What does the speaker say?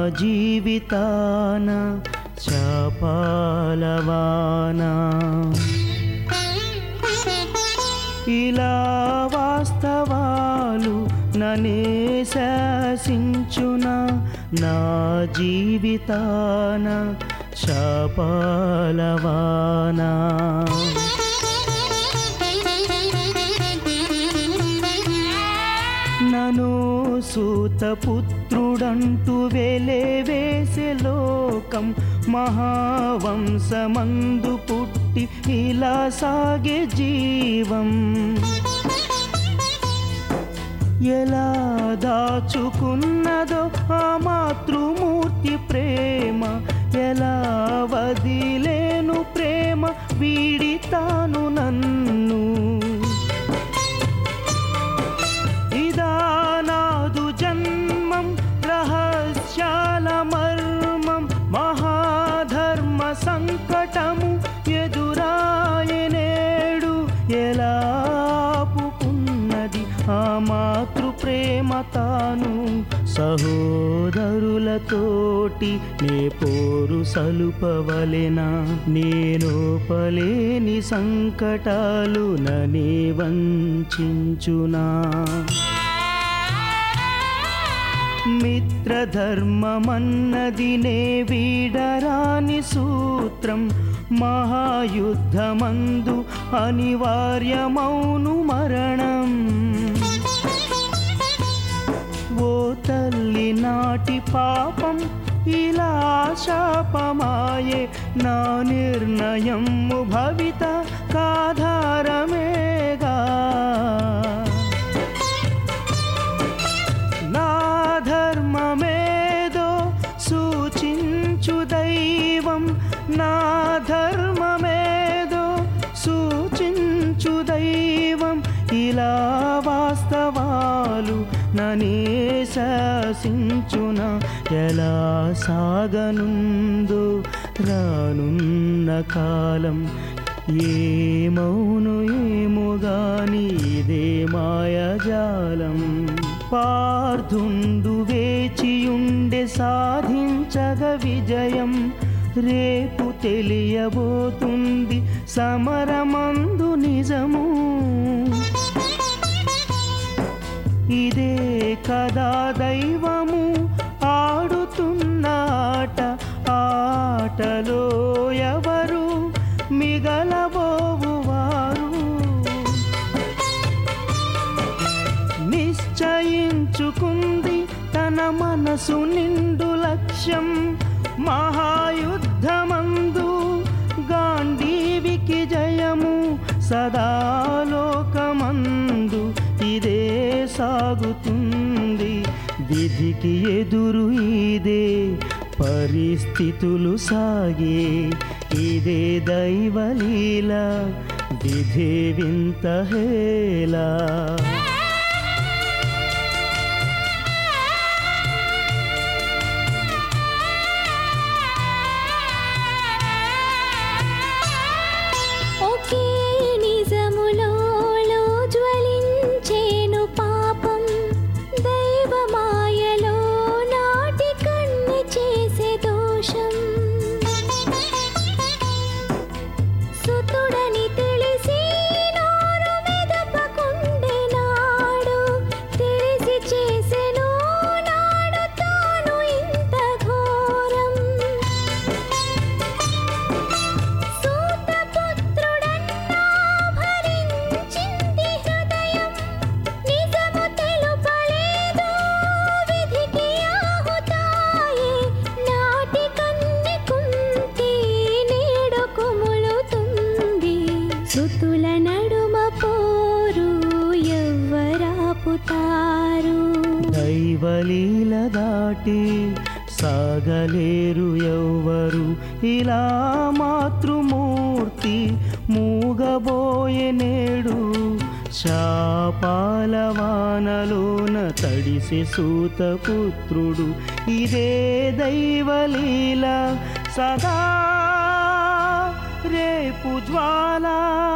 జీవితాన శాపాలవానా ఇలా వాస్తవాలు ననే శాసించున నా జీవితాన శాపాలవానా నను సూతపుత్రుడంటూ వెలే వేసే లోకం మహావంశమందు పుట్టి ఇలా సాగే జీవం ఎలా దాచుకున్నదో ఆ మాతృమూర్తి ప్రేమ ఎలా వదిలేను ప్రేమ వీడితాను నన్ను ఇదా నాదు జన్మం రహస్యాల మర్మం మహాధర్మ సంకటము ఎదురాయనేడు ఎలా ఆపుకున్నది ఆ మాతృ ప్రేమ తాను సహోదరులతోటి నే పోరు సలుపవలెనా నేనోపలేని సంకటాలు ననే వంచునా మిత్రధర్మమన్నది నే వీడరాని సూత్రం మహాయుద్ధమందు అనివార్యమౌను మరణం ఓ తల్లి నాటి పాపం ఇలా శాపమాయే నా నిర్ణయము భవిత కాధారమేగా నా ధర్మమేదో సూచించు దైవం నా ధర్మమేదో సూచించు దైవం ఇలా వాస్తవాలు ననే శాసించున ఎలా సాగనుందో రానున్న కాలం ఏమౌను ఏమో గాని ఇదే మాయజాలం పార్థుండు వేచియుండె సాధించగ విజయం రేపు తెలియబోతుంది సమరమందు నిజము ఇదే కదా దైవము ఆడుతున్న ఆట ఆటలో ఎవరు మిగలబోవువారు నిశ్చయించుకుంది తన మనసు నిండు లక్ష్యం మహాయుద్ధమందు గాంధీవికి జయము సదాలోకమందు ఇదే సాగుతుంది విధికి ఎదురు ఇదే పరిస్థితులు సాగే ఇదే దైవలీల విధే వింత హేలా ఒకే నిజములో జ్వలించేను పాపం దైవ మాయలో నాటి కన్ను చేసే దోషం సుతుడని తెలిసి నోరు మెదపకుండే నాడు తెలిసి చేసెను నాడు తాను ఇంత ఘోరం సూతపుత్రుడన్నా భరించింది హృదయం నిజము తెలుపలేదు విధికి ఆహుతాయే నాటి కన్ని కుంతి నేడు కుములుతుంది సుతుల నడుమ పోరు ఎవ్వరాపుతారు దైవలీల దాటి సాగలేరు ఎవ్వరు ఇలా మాతృమూర్తి మూగబోయే నేడు శాపాలవానలోన తడిసి సూతపుత్రుడు ఇదే దైవలీల సదా రేపు జ్వాలా